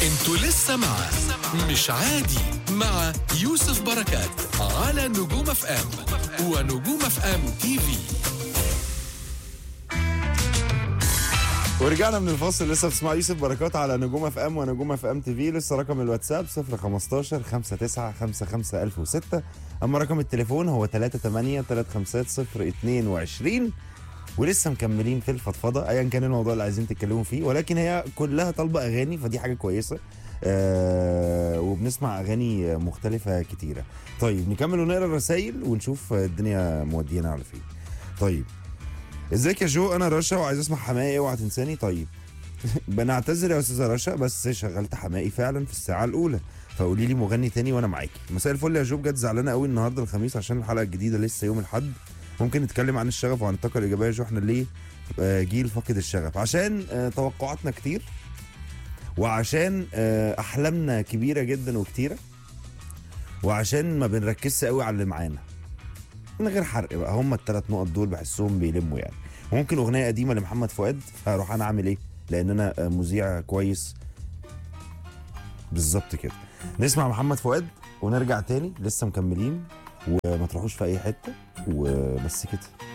انتوا لسه مع مش عادي مع يوسف بركات على نجوم اف ام ونجوم اف ام تي في ورجعنا من الفاصل لسه بتسمع يوسف بركات على نجوم اف ام ونجوم اف ام تي في لسه رقم الواتساب 015 59 55 1006 اما رقم التليفون هو 38 350 22 ولسه مكملين في الفضفضه ايا كان الموضوع اللي عايزين تتكلموا فيه ولكن هي كلها طالبه اغاني فدي حاجه كويسه آه وبنسمع اغاني مختلفه كتيره طيب نكمل ونقرا الرسايل ونشوف الدنيا مودينا على فين طيب ازيك يا جو انا رشا وعايز اسمع حماقي اوعى تنساني طيب بنعتذر يا استاذه رشا بس شغلت حماقي فعلا في الساعه الاولى فقولي لي مغني تاني وانا معاكي مساء الفل يا جو بجد زعلانه قوي النهارده الخميس عشان الحلقه الجديده لسه يوم الاحد ممكن نتكلم عن الشغف وعن الطاقه الايجابيه يا جو احنا ليه آه، جيل فاقد الشغف عشان آه، توقعاتنا كتير وعشان آه، احلامنا كبيره جدا وكتيره وعشان ما بنركزش قوي على اللي معانا من غير حرق بقى هم الثلاث نقط دول بحسهم بيلموا يعني ممكن اغنيه قديمه لمحمد فؤاد فاروح انا اعمل ايه لان انا آه، مذيع كويس بالظبط كده نسمع محمد فؤاد ونرجع تاني لسه مكملين وما تروحوش في اي حته وبس كده